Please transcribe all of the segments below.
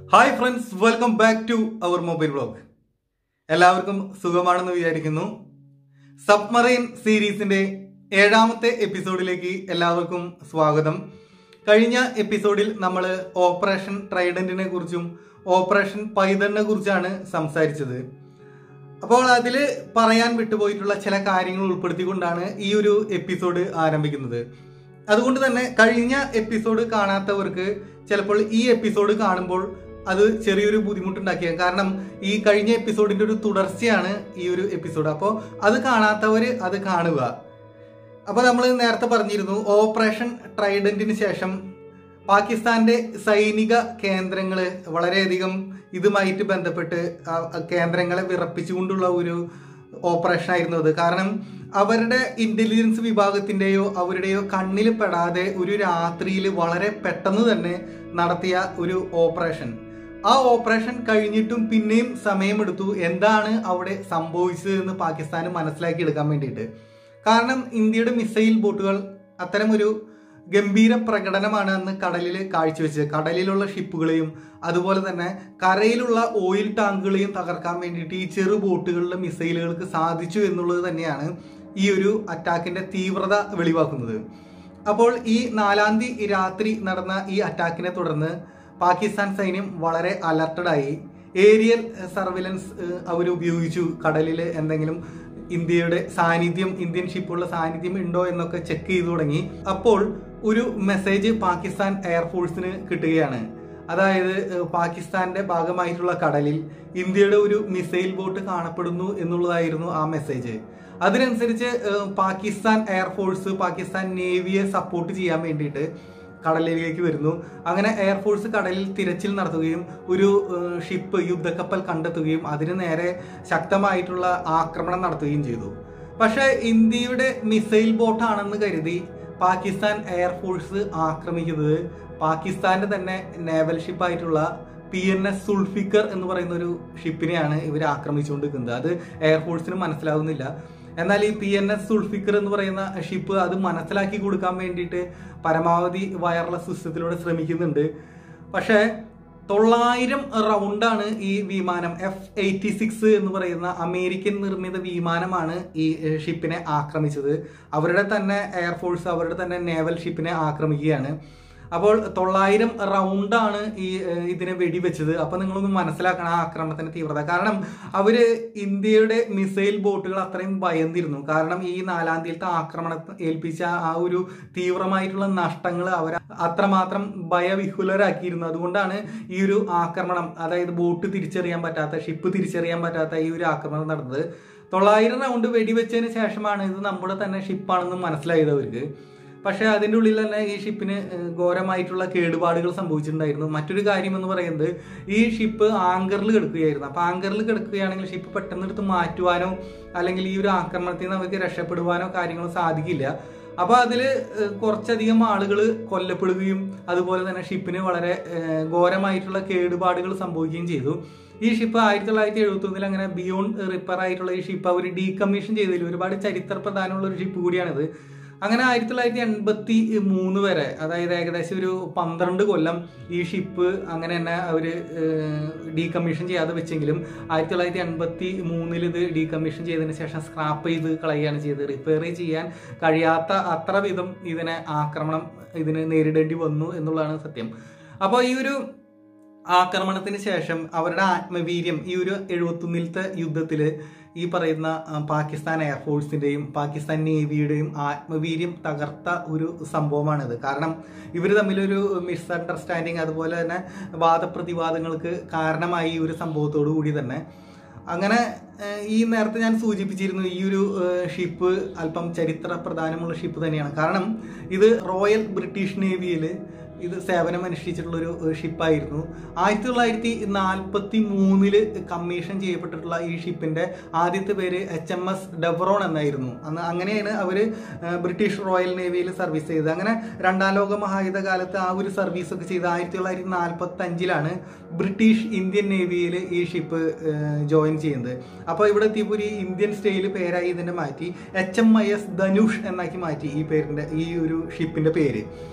hi friends welcome back to our mobile blog എല്ലാവർക്കും സുഖമാണെന്ന് വിചാരിക്കുന്നു സബ്മറൈൻ സീരീസിന്റെ ഏഴാമത്തെ എപ്പിസോഡിലേക്ക് എല്ലാവർക്കും സ്വാഗതം കഴിഞ്ഞ എപ്പിസോഡിൽ നമ്മൾ ഓപ്പറേഷൻ ട്രൈഡന്റിനെ കുറിച്ചും ഓപ്പറേഷൻ പൈതണിനെ കുറിച്ചാണ് സംസാരിച്ചത് അപ്പോൾ അതിൽ പറയാൻ വിട്ടുപോയിട്ടുള്ള ചില കാര്യങ്ങൾ ഉൾപ്പെടുത്തിക്കൊണ്ടാണ് ഈ ഒരു എപ്പിസോഡ് ആരംഭിക്കുന്നത് അതുകൊണ്ട് തന്നെ കഴിഞ്ഞ എപ്പിസോഡ് കാണാത്തവർക്ക് ചിലപ്പോൾ ഈ എപ്പിസോഡ് കാണുമ്പോൾ അത് ചെറിയൊരു ബുദ്ധിമുട്ടുണ്ടാക്കിയ കാരണം ഈ കഴിഞ്ഞ എപ്പിസോഡിന്റെ ഒരു തുടർച്ചയാണ് ഈ ഒരു എപ്പിസോഡ് അപ്പോൾ അത് കാണാത്തവർ അത് കാണുക അപ്പോൾ നമ്മൾ നേരത്തെ പറഞ്ഞിരുന്നു ഓപ്പറേഷൻ ട്രൈഡന്റിന് ശേഷം പാകിസ്ഥാന്റെ സൈനിക കേന്ദ്രങ്ങൾ വളരെയധികം ഇതുമായിട്ട് ബന്ധപ്പെട്ട് ആ കേന്ദ്രങ്ങളെ വിറപ്പിച്ചുകൊണ്ടുള്ള ഒരു ഓപ്പറേഷൻ ആയിരുന്നു അത് കാരണം അവരുടെ ഇന്റലിജൻസ് വിഭാഗത്തിന്റെയോ അവരുടെയോ കണ്ണിൽ പെടാതെ ഒരു രാത്രിയിൽ വളരെ പെട്ടെന്ന് തന്നെ നടത്തിയ ഒരു ഓപ്പറേഷൻ ആ ഓപ്പറേഷൻ കഴിഞ്ഞിട്ടും പിന്നെയും സമയമെടുത്തു എന്താണ് അവിടെ സംഭവിച്ചത് എന്ന് പാകിസ്ഥാന് മനസ്സിലാക്കിയെടുക്കാൻ വേണ്ടിയിട്ട് കാരണം ഇന്ത്യയുടെ മിസൈൽ ബോട്ടുകൾ അത്തരമൊരു ഗംഭീര പ്രകടനമാണ് അന്ന് കടലിൽ കാഴ്ചവെച്ചത് കടലിലുള്ള ഷിപ്പുകളെയും അതുപോലെ തന്നെ കരയിലുള്ള ഓയിൽ ടാങ്കുകളെയും തകർക്കാൻ വേണ്ടിയിട്ട് ഈ ചെറു ബോട്ടുകളിലെ മിസൈലുകൾക്ക് സാധിച്ചു എന്നുള്ളത് തന്നെയാണ് ഈ ഒരു അറ്റാക്കിന്റെ തീവ്രത വെളിവാക്കുന്നത് അപ്പോൾ ഈ നാലാം തീയതി രാത്രി നടന്ന ഈ അറ്റാക്കിനെ തുടർന്ന് പാകിസ്ഥാൻ സൈന്യം വളരെ അലർട്ടഡായി ഏരിയൽ സർവിലൻസ് അവർ ഉപയോഗിച്ചു കടലിൽ എന്തെങ്കിലും ഇന്ത്യയുടെ സാന്നിധ്യം ഇന്ത്യൻ ഷിപ്പുള്ള സാന്നിധ്യം ഉണ്ടോ എന്നൊക്കെ ചെക്ക് ചെയ്തു തുടങ്ങി അപ്പോൾ ഒരു മെസ്സേജ് പാകിസ്ഥാൻ എയർഫോഴ്സിന് കിട്ടുകയാണ് അതായത് ഏഹ്, പാകിസ്ഥാന്റെ ഭാഗമായിട്ടുള്ള കടലിൽ ഇന്ത്യയുടെ ഒരു മിസൈൽ ബോട്ട് കാണപ്പെടുന്നു എന്നുള്ളതായിരുന്നു ആ മെസ്സേജ് അതിനനുസരിച്ച് ഏഹ്, പാകിസ്ഥാൻ എയർഫോഴ്സ് പാകിസ്ഥാൻ നേവിയെ സപ്പോർട്ട് ചെയ്യാൻ വേണ്ടിയിട്ട് കടലിലേക്ക് വരുന്നു അങ്ങനെ എയർഫോഴ്സ് കടലിൽ തിരച്ചിൽ നടത്തുകയും ഒരു ഏഹ്, ഷിപ്പ് യുദ്ധക്കപ്പൽ കണ്ടെത്തുകയും അതിന് നേരെ ശക്തമായിട്ടുള്ള ആക്രമണം നടത്തുകയും ചെയ്തു പക്ഷേ ഇന്ത്യയുടെ മിസൈൽ ബോട്ടാണെന്ന് കരുതി പാകിസ്ഥാൻ എയർഫോഴ്സ് ആക്രമിക്കുന്നത് പാകിസ്ഥാന്റെ തന്നെ നേവൽ ഷിപ്പായിട്ടുള്ള പി എൻ എസ് സുൾഫിക്കർ എന്ന് പറയുന്ന ഒരു ഷിപ്പിനെയാണ് ഇവർ ആക്രമിച്ചുകൊണ്ടിരിക്കുന്നത് അത് എയർഫോഴ്സിന് മനസ്സിലാവുന്നില്ല എന്നാൽ ഈ പി എൻ എസ് സുൾഫിക്കർ എന്ന് പറയുന്ന ഷിപ്പ് അത് മനസ്സിലാക്കി കൊടുക്കാൻ വേണ്ടിയിട്ട് പരമാവധി വയർലെസ് സിസ്റ്റത്തിലൂടെ ശ്രമിക്കുന്നുണ്ട് പക്ഷേ തൊള്ളായിരം റൗണ്ടാണ് ഈ വിമാനം എഫ് എയ്റ്റി സിക്സ് എന്ന് പറയുന്ന അമേരിക്കൻ നിർമ്മിത വിമാനമാണ് ഈ ഏഹ്, ഷിപ്പിനെ ആക്രമിച്ചത് അവരുടെ തന്നെ എയർഫോഴ്സ് അവരുടെ തന്നെ നേവൽ ഷിപ്പിനെ ആക്രമിക്കുകയാണ് അപ്പോൾ തൊള്ളായിരം റൗണ്ടാണ് ഈ ഏഹ്, ഇതിനെ വെടിവെച്ചത് അപ്പൊ നിങ്ങളൊന്ന് മനസ്സിലാക്കണം ആ ആക്രമണത്തിന്റെ തീവ്രത കാരണം അവര് ഇന്ത്യയുടെ മിസൈൽ ബോട്ടുകൾ അത്രയും ഭയന്നിരുന്നു കാരണം ഈ നാലാം തീയതിയിലത്തെ ആക്രമണത്തെ ഏൽപ്പിച്ച ആ ഒരു തീവ്രമായിട്ടുള്ള നഷ്ടങ്ങൾ അവർ അത്രമാത്രം ഭയവിഹുലരാക്കിയിരുന്നു അതുകൊണ്ടാണ് ഈ ഒരു ആക്രമണം അതായത് ബോട്ട് തിരിച്ചറിയാൻ പറ്റാത്ത ഷിപ്പ് തിരിച്ചറിയാൻ പറ്റാത്ത ഈ ഒരു ആക്രമണം നടന്നത് തൊള്ളായിരം റൗണ്ട് വെടിവെച്ചതിന് ശേഷമാണ് ഇത് നമ്മുടെ തന്നെ ഷിപ്പാണെന്ന് മനസ്സിലായത് അവർക്ക് പക്ഷേ അതിൻ്റെ ഉള്ളിൽ തന്നെ ഈ ഷിപ്പിന് ഏഹ്, ഘോരമായിട്ടുള്ള കേടുപാടുകൾ സംഭവിച്ചിട്ടുണ്ടായിരുന്നു മറ്റൊരു കാര്യം എന്ന് പറയുന്നത് ഈ ഷിപ്പ് ആങ്കറിൽ കിടക്കുകയായിരുന്നു അപ്പോൾ ആങ്കറിൽ കിടക്കുകയാണെങ്കിൽ ഷിപ്പ് പെട്ടെന്ന് എടുത്ത് മാറ്റുവാനോ അല്ലെങ്കിൽ ഈ ഒരു ആക്രമണത്തിൽ നിന്ന് അവർക്ക് രക്ഷപ്പെടുവാനോ കാര്യങ്ങളോ സാധിക്കില്ല അപ്പോൾ അതിൽ കുറച്ചധികം ആളുകൾ കൊല്ലപ്പെടുകയും അതുപോലെ തന്നെ ഷിപ്പിന് വളരെ ഏഹ്, ഘോരമായിട്ടുള്ള കേടുപാടുകൾ സംഭവിക്കുകയും ചെയ്തു ഈ ഷിപ്പ് ആയിരത്തി തൊള്ളായിരത്തി എഴുപത്തി ഒന്നിൽ അങ്ങനെ ബിയോണ്ട് റിപ്പയർ ആയിട്ടുള്ള ഈ ഷിപ്പ് അവർ ഡീകമ്മീഷൻ ചെയ്തതിൽ ഒരുപാട് ചരിത്ര പ്രധാനമുള്ള ഒരു ഷിപ്പ് കൂടിയാണിത് അങ്ങനെ ആയിരത്തി തൊള്ളായിരത്തി എൺപത്തി മൂന്ന് വരെ അതായത് ഏകദേശം ഒരു പന്ത്രണ്ട് കൊല്ലം ഈ ഷിപ്പ് അങ്ങനെ തന്നെ അവർ ഡീകമ്മീഷൻ ചെയ്യാതെ വെച്ചെങ്കിലും ആയിരത്തി തൊള്ളായിരത്തി എൺപത്തി മൂന്നിൽ ഇത് ഡീകമ്മീഷൻ ചെയ്തതിന് ശേഷം സ്ക്രാപ്പ് ചെയ്ത് കളയുകയാണ് ചെയ്തത് റിപ്പയർ ചെയ്യാൻ കഴിയാത്ത അത്ര വിധം ഇതിനെ ആക്രമണം ഇതിന് നേരിടേണ്ടി വന്നു എന്നുള്ളതാണ് സത്യം അപ്പോൾ ഈ ഒരു ആക്രമണത്തിന് ശേഷം അവരുടെ ആത്മവീര്യം ഈ ഒരു എഴുപത്തൊന്നിലത്തെ യുദ്ധത്തിൽ ഈ പറയുന്ന ആ, പാകിസ്ഥാൻ എയർഫോഴ്സിന്റെയും പാകിസ്ഥാൻ നേവിയുടെയും ആത്മവീര്യം തകർത്ത ഒരു സംഭവമാണിത് കാരണം ഇവർ തമ്മിലൊരു മിസ് അണ്ടർസ്റ്റാൻഡിങ് അതുപോലെ തന്നെ വാദപ്രതിവാദങ്ങൾക്ക് കാരണമായി ഈ ഒരു സംഭവത്തോടു കൂടി തന്നെ അങ്ങനെ ഏഹ്, ഈ നേരത്തെ ഞാൻ സൂചിപ്പിച്ചിരുന്നു ഈ ഒരു ഏഹ്, ഷിപ്പ് അല്പം ചരിത്ര പ്രധാനമുള്ള ഷിപ്പ് തന്നെയാണ് കാരണം ഇത് റോയൽ ബ്രിട്ടീഷ് നേവിയിൽ ഇത് സേവനം അനുഷ്ഠിച്ചിട്ടുള്ള ഒരു ഏഹ്, ഷിപ്പായിരുന്നു ആയിരത്തി തൊള്ളായിരത്തി നാൽപ്പത്തി മൂന്നില് കമ്മീഷൻ ചെയ്യപ്പെട്ടിട്ടുള്ള ഈ ഷിപ്പിന്റെ ആദ്യത്തെ പേര് എച്ച് എം എസ് ഡെവറോൺ എന്നായിരുന്നു അന്ന് അങ്ങനെയാണ് അവര് ഏഹ്, ബ്രിട്ടീഷ് റോയൽ നേവിയിൽ സർവീസ് ചെയ്തത് അങ്ങനെ രണ്ടാം ലോക മഹായുദ്ധ കാലത്ത് ആ ഒരു സർവീസ് ഒക്കെ ചെയ്ത് ആയിരത്തി തൊള്ളായിരത്തി നാൽപ്പത്തി അഞ്ചിലാണ് ബ്രിട്ടീഷ് ഇന്ത്യൻ നേവിയിൽ ഈ ഷിപ്പ് ജോയിൻ ചെയ്യുന്നത് അപ്പോൾ ഇവിടെ എത്തിയപ്പോൾ ഒരു ഇന്ത്യൻ സ്റ്റൈൽ പേരായി ഇതിനെ മാറ്റി H M I S Dhanush എന്നാക്കി മാറ്റി ഈ പേരിന്റെ ഈ ഒരു ഷിപ്പിന്റെ പേര്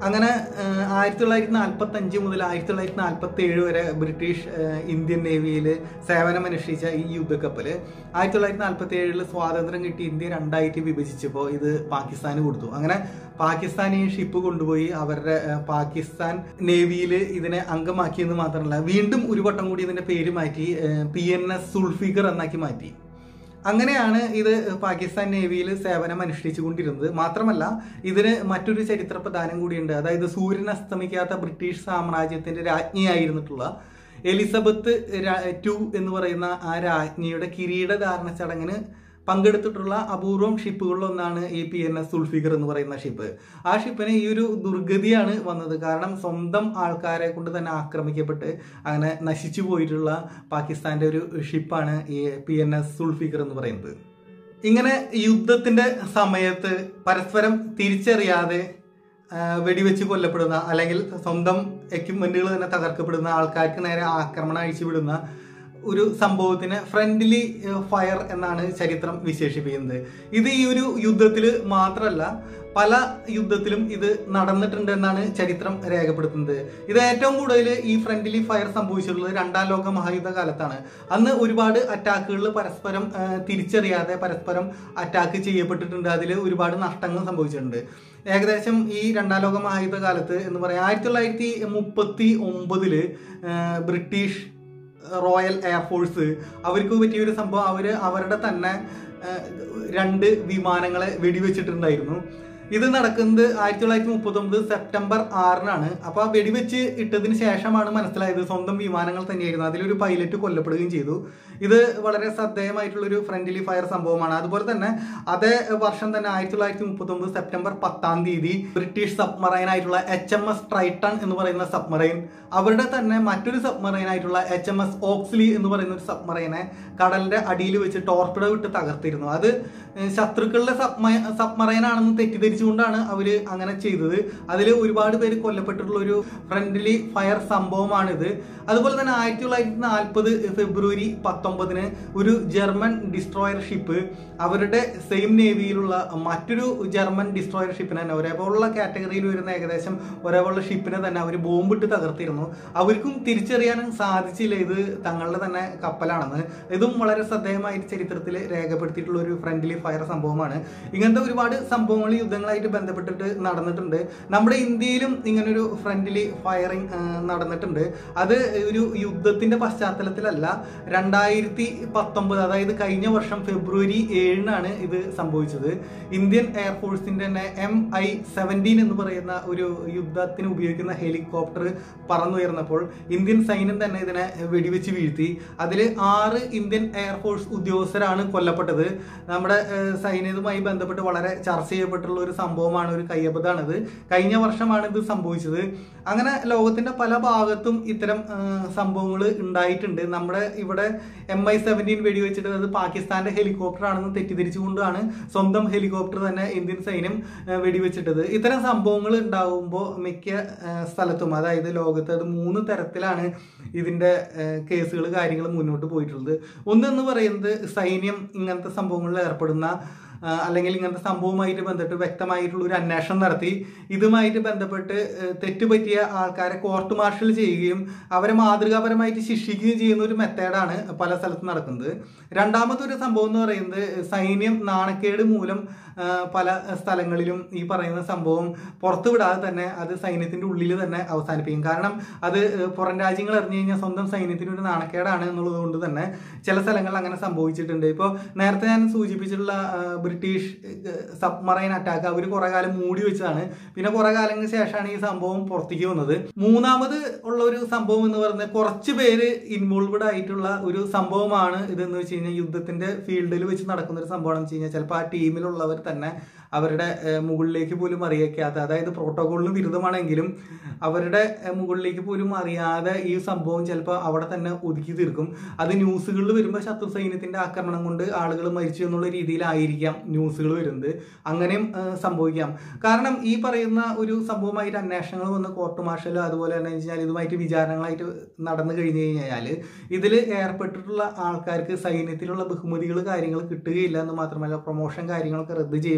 അങ്ങനെ ആഹ്, ആയിരത്തി തൊള്ളായിരത്തി നാൽപ്പത്തി അഞ്ച് മുതൽ ആയിരത്തി തൊള്ളായിരത്തി നാൽപ്പത്തി ഏഴ് വരെ ബ്രിട്ടീഷ് ആഹ്, ഇന്ത്യൻ നേവിയിൽ സേവനമനുഷ്ഠിച്ച ഈ യുദ്ധക്കപ്പൽ ആയിരത്തി തൊള്ളായിരത്തി നാൽപ്പത്തി ഏഴിൽ സ്വാതന്ത്ര്യം കിട്ടി ഇന്ത്യ രണ്ടായിട്ട് വിഭജിച്ചപ്പോൾ ഇത് പാകിസ്ഥാന് കൊടുത്തു അങ്ങനെ പാകിസ്ഥാൻ ഈ ഷിപ്പ് കൊണ്ടുപോയി അവരുടെ ആഹ്, പാകിസ്ഥാൻ നേവിയിൽ ഇതിനെ അംഗമാക്കിയെന്ന് മാത്രമല്ല വീണ്ടും ഒരു വട്ടം കൂടി ഇതിന്റെ പേര് മാറ്റി പി എൻ എസ് സുൾഫിഗർ എന്നാക്കി മാറ്റി അങ്ങനെയാണ് ഇത് പാകിസ്ഥാൻ നേവിയിൽ സേവനം അനുഷ്ഠിച്ചുകൊണ്ടിരുന്നത് മാത്രമല്ല ഇതിന് മറ്റൊരു ചരിത്ര പ്രധാനം കൂടിയുണ്ട് അതായത് സൂര്യൻ അസ്തമിക്കാത്ത ബ്രിട്ടീഷ് സാമ്രാജ്യത്തിന്റെ രാജ്ഞിയായിരുന്നിട്ടുള്ള എലിസബത്ത് ടു എന്ന് പറയുന്ന ആ രാജ്ഞിയുടെ കിരീടധാരണ ചടങ്ങിന് പങ്കെടുത്തിട്ടുള്ള അപൂർവം ഷിപ്പുകളിലൊന്നാണ് ഈ പി എൻ എസ് സുൾഫിഗർ എന്ന് പറയുന്ന ഷിപ്പ് ആ ഷിപ്പിന് ഈ ഒരു ദുർഗതിയാണ് വന്നത് കാരണം സ്വന്തം ആൾക്കാരെ കൊണ്ട് തന്നെ ആക്രമിക്കപ്പെട്ട് അങ്ങനെ നശിച്ചു പോയിട്ടുള്ള പാകിസ്ഥാന്റെ ഒരു ഷിപ്പാണ് ഈ പി എൻ എസ് സുൾഫിഗർ എന്ന് പറയുന്നത് ഇങ്ങനെ യുദ്ധത്തിന്റെ സമയത്ത് പരസ്പരം തിരിച്ചറിയാതെ ആ, വെടിവെച്ച് കൊല്ലപ്പെടുന്ന അല്ലെങ്കിൽ സ്വന്തം എക്യുപ്മെന്റുകൾ തന്നെ തകർക്കപ്പെടുന്ന ആൾക്കാർക്ക് നേരെ ആക്രമണം അഴിച്ചുവിടുന്ന ഒരു സംഭവത്തിന് ഫ്രണ്ട്ലി ഫയർ എന്നാണ് ചരിത്രം വിശേഷിപ്പിക്കുന്നത് ഇത് ഈ ഒരു യുദ്ധത്തിൽ മാത്രമല്ല പല യുദ്ധത്തിലും ഇത് നടന്നിട്ടുണ്ട് എന്നാണ് ചരിത്രം രേഖപ്പെടുത്തുന്നത് ഇത് ഏറ്റവും കൂടുതൽ ഈ ഫ്രണ്ട്ലി ഫയർ സംഭവിച്ചിട്ടുള്ളത് രണ്ടാം ലോക മഹായുദ്ധ കാലത്താണ് അന്ന് ഒരുപാട് അറ്റാക്കുകൾ പരസ്പരം ആ, തിരിച്ചറിയാതെ പരസ്പരം അറ്റാക്ക് ചെയ്യപ്പെട്ടിട്ടുണ്ട് അതിൽ ഒരുപാട് നഷ്ടങ്ങൾ സംഭവിച്ചിട്ടുണ്ട് ഏകദേശം ഈ രണ്ടാം ലോക മഹായുദ്ധ കാലത്ത് എന്ന് പറയാം ആയിരത്തി തൊള്ളായിരത്തി മുപ്പത്തി ഒമ്പതില് ബ്രിട്ടീഷ് റോയൽ എയർഫോഴ്സ് അവർക്ക് പറ്റിയൊരു സംഭവം അവർ അവരുടെ തന്നെ ആ, രണ്ട് വിമാനങ്ങളെ വെടിവെച്ചിട്ടുണ്ടായിരുന്നു ഇത് നടക്കുന്നത് ആയിരത്തി തൊള്ളായിരത്തി മുപ്പത്തി ഒമ്പത് സെപ്റ്റംബർ ആറിനാണ് അപ്പൊ ആ വെടിവെച്ച് ഇട്ടതിന് ശേഷമാണ് മനസ്സിലായത് സ്വന്തം വിമാനങ്ങൾ തന്നെയായിരുന്നു അതിലൊരു പൈലറ്റ് കൊല്ലപ്പെടുകയും ചെയ്തു ഇത് വളരെ ശ്രദ്ധേയമായിട്ടുള്ള ഒരു ഫ്രണ്ട്ലി ഫയർ സംഭവമാണ് അതുപോലെ തന്നെ അതേ വർഷം തന്നെ ആയിരത്തി തൊള്ളായിരത്തി മുപ്പത്തി ഒമ്പത് സെപ്റ്റംബർ പത്താം തീയതി ബ്രിട്ടീഷ് സബ്മറൈൻ ആയിട്ടുള്ള എച്ച് എം എസ് ട്രൈട്ടൺ എന്ന് പറയുന്ന സബ്മറൈൻ അവരുടെ തന്നെ മറ്റൊരു സബ്മറൈൻ ആയിട്ടുള്ള എച്ച് എം എസ് ഓക്സ്ലി എന്ന് പറയുന്ന ഒരു സബ്മറൈനെ കടലിന്റെ അടിയിൽ വെച്ച് ടോർപ്പിഡോ വിട്ട് തകർത്തിരുന്നു അത് ഏഹ് ശത്രുക്കളുടെ സബ്മറൈൻ ആണെന്ന് തെറ്റിദ്ധരിച്ചുകൊണ്ടാണ് അവര് അങ്ങനെ ചെയ്തത് അതിൽ ഒരുപാട് പേര് കൊല്ലപ്പെട്ടിട്ടുള്ള ഒരു ഫ്രണ്ട്ലി ഫയർ സംഭവമാണിത് അതുപോലെ തന്നെ ആയിരത്തി തൊള്ളായിരത്തി നാൽപ്പത് ഫെബ്രുവരി പത്തൊമ്പതിന് ഒരു ജർമ്മൻ ഡിസ്ട്രോയർ ഷിപ്പ് അവരുടെ സെയിം നേവിയിലുള്ള മറ്റൊരു ജർമ്മൻ ഡിസ്ട്രോയർ ഷിപ്പിനെ തന്നെ ഒരേപോലുള്ള കാറ്റഗറിയിൽ വരുന്ന ഏകദേശം ഒരേപോലുള്ള ഷിപ്പിനെ തന്നെ അവർ ബോംബിട്ട് തകർത്തിരുന്നു അവർക്കും തിരിച്ചറിയാനും സാധിച്ചില്ല ഇത് തങ്ങളുടെ തന്നെ കപ്പലാണെന്ന് ഇതും വളരെ ശ്രദ്ധേയമായിട്ട് ചരിത്രത്തിൽ രേഖപ്പെടുത്തിയിട്ടുള്ള ഒരു ഫ്രണ്ട്ലി ഫയർ സംഭവമാണ് ഇങ്ങനത്തെ ഒരുപാട് സംഭവങ്ങൾ യുദ്ധങ്ങളായിട്ട് ബന്ധപ്പെട്ടിട്ട് നടന്നിട്ടുണ്ട് നമ്മുടെ ഇന്ത്യയിലും ഇങ്ങനൊരു ഫ്രണ്ട്ലി ഫയറിങ് നടന്നിട്ടുണ്ട് അത് ഒരു യുദ്ധത്തിന്റെ പശ്ചാത്തലത്തിലല്ല രണ്ടായിരത്തി പത്തൊമ്പത് അതായത് കഴിഞ്ഞ വർഷം ഫെബ്രുവരി ഏഴിനാണ് ഇത് സംഭവിച്ചത് ഇന്ത്യൻ എയർഫോഴ്സിന്റെ തന്നെ എം ഐ സെവൻറ്റീൻ എന്ന് പറയുന്ന ഒരു യുദ്ധത്തിന് ഉപയോഗിക്കുന്ന ഹെലികോപ്റ്റർ പറന്നുയർന്നപ്പോൾ ഇന്ത്യൻ സൈന്യം തന്നെ ഇതിനെ വെടിവെച്ച് വീഴ്ത്തി അതിൽ ആറ് ഇന്ത്യൻ എയർഫോഴ്സ് ഉദ്യോഗസ്ഥരാണ് കൊല്ലപ്പെട്ടത് നമ്മുടെ ഏഹ്, സൈന്യവുമായി ബന്ധപ്പെട്ട് വളരെ ചർച്ച ചെയ്യപ്പെട്ടുള്ള ഒരു സംഭവമാണ് ഒരു കയ്യബദ്ധാണിത് കഴിഞ്ഞ വർഷമാണ് ഇത് സംഭവിച്ചത് അങ്ങനെ ലോകത്തിന്റെ പല ഭാഗത്തും ഇത്തരം സംഭവങ്ങൾ ഉണ്ടായിട്ടുണ്ട് നമ്മുടെ ഇവിടെ എം ഐ സെവൻറ്റീൻ വെടിവെച്ചിട്ട് അത് പാകിസ്ഥാന്റെ ഹെലികോപ്റ്റർ ആണെന്ന് തെറ്റിദ്ധരിച്ചുകൊണ്ടാണ് സ്വന്തം ഹെലികോപ്റ്റർ തന്നെ ഇന്ത്യൻ സൈന്യം ആ, വെടിവെച്ചിട്ടത് ഇത്തരം സംഭവങ്ങൾ ഉണ്ടാവുമ്പോൾ മിക്ക ആ, സ്ഥലത്തും അതായത് ലോകത്ത് അത് മൂന്ന് തരത്തിലാണ് ഇതിന്റെ കേസുകൾ കാര്യങ്ങൾ മുന്നോട്ട് പോയിട്ടുള്ളത് ഒന്നെന്ന് പറയുന്നത് സൈന്യം ഇങ്ങനത്തെ സംഭവങ്ങളിൽ ഏർപ്പെടുന്ന ആ, അല്ലെങ്കിൽ ഇങ്ങനത്തെ സംഭവവുമായിട്ട് ബന്ധപ്പെട്ട് വ്യക്തമായിട്ടുള്ള ഒരു അന്വേഷണം നടത്തി ഇതുമായിട്ട് ബന്ധപ്പെട്ട് ഏഹ്, തെറ്റുപറ്റിയ ആൾക്കാരെ കോർട്ട് മാർഷൽ ചെയ്യുകയും അവരെ മാതൃകാപരമായിട്ട് ശിക്ഷിക്കുകയും ചെയ്യുന്ന ഒരു മെത്തേഡാണ് പല സ്ഥലത്തും നടക്കുന്നത് രണ്ടാമത്തെ ഒരു സംഭവം എന്ന് പറയുന്നത് സൈന്യം നാണക്കേട് മൂലം ആ, പല സ്ഥലങ്ങളിലും ഈ പറയുന്ന സംഭവം പുറത്തു വിടാതെ തന്നെ അത് സൈന്യത്തിന്റെ ഉള്ളിൽ തന്നെ അവസാനിപ്പിക്കും കാരണം അത് ഏഹ്, പുറം രാജ്യങ്ങൾ അറിഞ്ഞു കഴിഞ്ഞാൽ സ്വന്തം സൈന്യത്തിന് ഒരു നാണക്കേടാണ് എന്നുള്ളത് കൊണ്ട് തന്നെ ചില സ്ഥലങ്ങളിൽ അങ്ങനെ സംഭവിച്ചിട്ടുണ്ട് ഇപ്പോൾ നേരത്തെ ഞാൻ സൂചിപ്പിച്ചിട്ടുള്ള ആ, ബ്രിട്ടീഷ് സബ്മറൈൻ അറ്റാക്ക് അവർ കുറെ കാലം മൂടി വെച്ചതാണ് പിന്നെ കുറെ കാലങ്ങൾക്ക് ശേഷമാണ് ഈ സംഭവം പുറത്തേക്ക് വന്നത് മൂന്നാമത് ഉള്ള ഒരു സംഭവം എന്ന് പറയുന്നത് കുറച്ച് പേര് ഇൻവോൾവഡ് ആയിട്ടുള്ള ഒരു സംഭവമാണ് ഇതെന്ന് വെച്ച് കഴിഞ്ഞാൽ യുദ്ധത്തിന്റെ ഫീൽഡിൽ വെച്ച് നടക്കുന്ന ഒരു സംഭവം വെച്ച് കഴിഞ്ഞാൽ ചിലപ്പോൾ ആ ടീമിലുള്ളവർ തന്നെ അവരുടെ ഏഹ്, മുകളിലേക്ക് പോലും അറിയിക്കാത്ത അതായത് പ്രോട്ടോകോളിന് വിരുദ്ധമാണെങ്കിലും അവരുടെ ഏഹ്, മുകളിലേക്ക് പോലും അറിയാതെ ഈ സംഭവം ചിലപ്പോൾ അവിടെ തന്നെ ഒതുക്കി തീർക്കും അത് ന്യൂസുകളിൽ വരുമ്പോൾ ശത്രു സൈന്യത്തിന്റെ ആക്രമണം കൊണ്ട് ആളുകൾ മരിച്ചു എന്നുള്ള രീതിയിലായിരിക്കാം ന്യൂസുകൾ വരുന്നത് അങ്ങനെയും ഏഹ്, സംഭവിക്കാം കാരണം ഈ പറയുന്ന ഒരു സംഭവമായിട്ട് അന്വേഷണങ്ങൾ വന്ന് കോർട്ട് മാർഷൽ അതുപോലെ തന്നെ വെച്ചാൽ ഇതുമായിട്ട് വിചാരണകളായിട്ട് നടന്നു കഴിഞ്ഞു കഴിഞ്ഞാൽ ഇതിൽ ഏർപ്പെട്ടിട്ടുള്ള ആൾക്കാർക്ക് സൈന്യത്തിലുള്ള ബഹുമതികൾ കാര്യങ്ങൾ കിട്ടുകയില്ല എന്ന് മാത്രമല്ല പ്രൊമോഷൻ കാര്യങ്ങളൊക്കെ റദ്ദ് ചെയ്യപ്പെടുകയും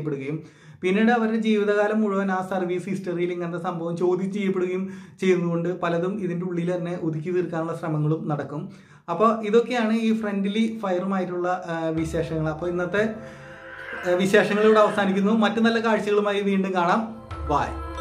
പിന്നീട് അവരുടെ ജീവിതകാലം മുഴുവൻ ആ സർവീസ് ഹിസ്റ്ററിയിൽ ഇങ്ങനത്തെ സംഭവം ചോദ്യം ചെയ്യപ്പെടുകയും ചെയ്യുന്നതുകൊണ്ട് പലതും ഇതിൻ്റെ ഉള്ളിൽ തന്നെ ഒതുക്കി തീർക്കാനുള്ള ശ്രമങ്ങളും നടക്കും അപ്പോൾ ഇതൊക്കെയാണ് ഈ ഫ്രണ്ട്ലി ഫയറുമായിട്ടുള്ള ആ, വിശേഷങ്ങൾ അപ്പോൾ ഇന്നത്തെ ആ, വിശേഷങ്ങൾ ഇവിടെ അവസാനിക്കുന്നു മറ്റു നല്ല കാഴ്ചകളുമായി വീണ്ടും കാണാം ബായ്